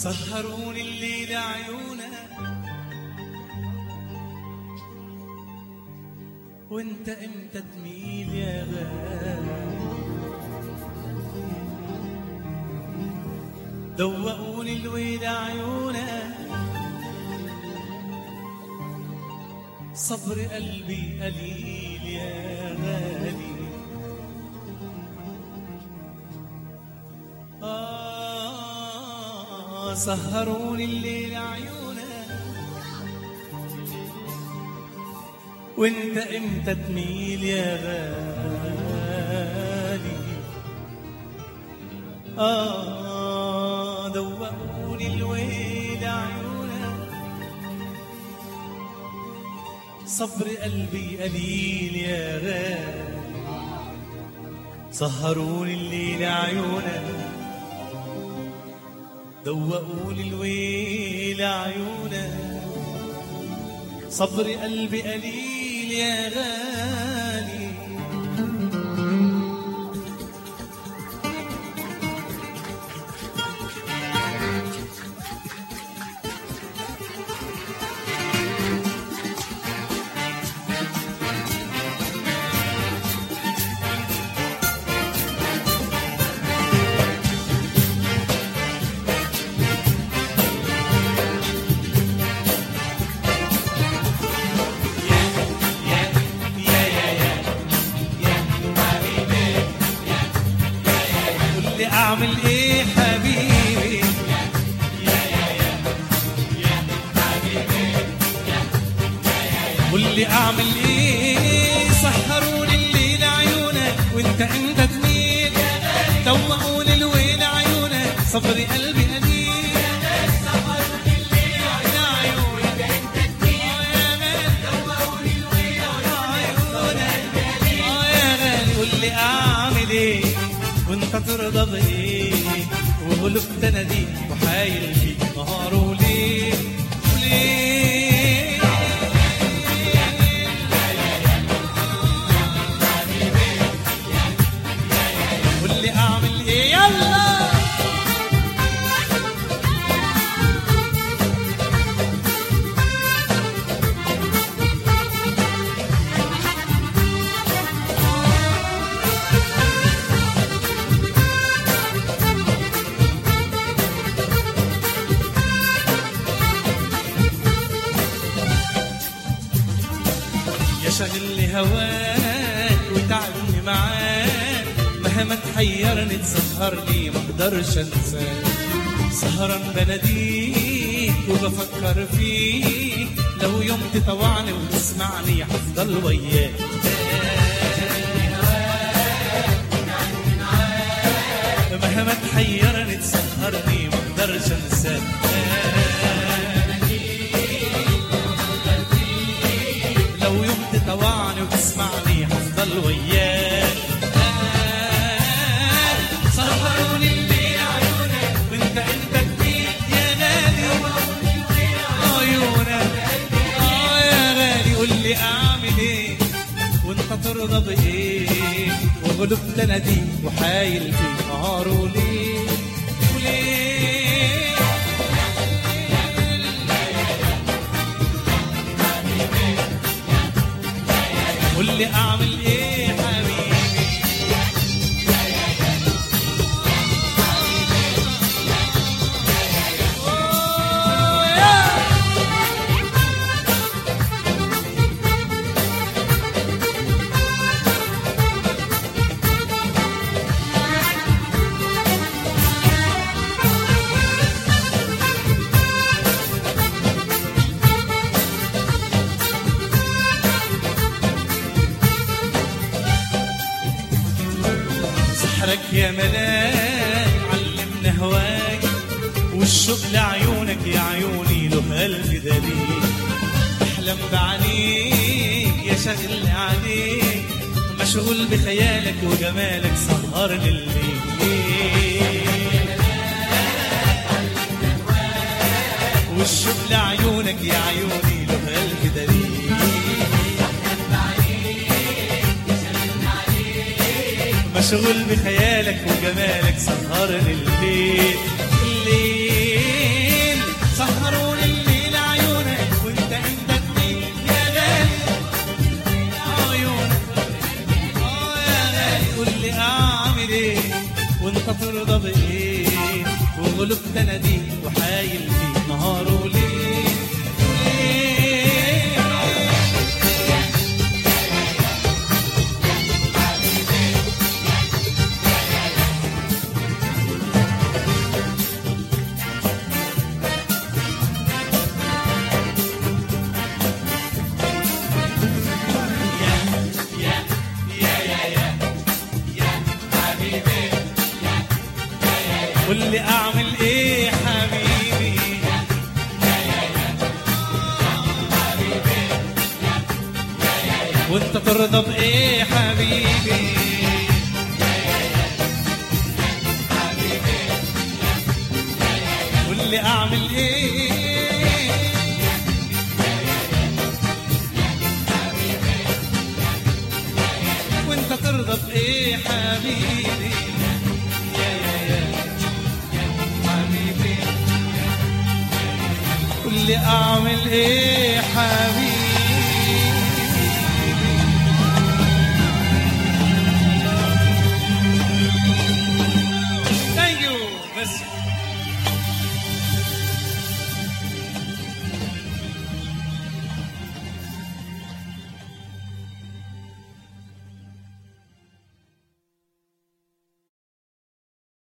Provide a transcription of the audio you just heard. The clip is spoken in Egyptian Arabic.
سهروني الليل عيونك وانت امتى تميل يا غالي دوقوني الويل عيونك صبر قلبي قليل يا غالي آه سهروني الليل عيونك وانت امتى تميل يا غالي آه دوقوني الويل عيونك صبر قلبي قليل يا غالي سهروني الليل عيونك دوقوني الويل عيونك صبر قلبي قليل يا غالي قول لي اعمل ايه حبيبي قول لي اعمل ايه سهروني الليل عيونك وانت انت تميل دوقوني الويل عيونك صبري قلبي قليل قول لي اعمل ايه وانت ترضى بايه وغلبت انا دي وحايل فيك نهار وليل وليل قول لي اعمل ايه يلا يا شاغل لي هواك وتعبني معاك مهما تحيرني تسهر لي ما اقدرش انساك سهران بناديك وبفكر فيك لو يوم تطوعني وتسمعني هفضل وياك مهما تحيرني تسهرني ما اقدرش انساك لو يوم تطوعني وتسمعني هفضل وياك سهروني الليل عيونك وانت انت جديد يا غالي عيونك اه يا غالي قول لي اعمل ايه وانت ترضى بايه وغلبت انا دي وحايل في نهار وليل وليل قول لي اعمل ايه حبيبي أوه يا سحرك يا ملاك علمنا هواك والشوق لعيونك يا عيوني له ألف دليل أحلم بعينيك يا شاغل عليك مشغول بخيالك وجمالك سهر الليل والشوق لعيونك يا عيوني له ألف دليل مشغول بخيالك وجمالك سهرني الليل الليل وانت ترضى بايه وغلبت انا دي وحايل فيه نهار وليل ليه؟ قول لي اعمل ايه حبيبي وانت ترضى بايه حبيبي قول لي اعمل ايه وانت ترضى بايه حبيبي يا يا يا حبيبي قول لي اعمل ايه حبيبي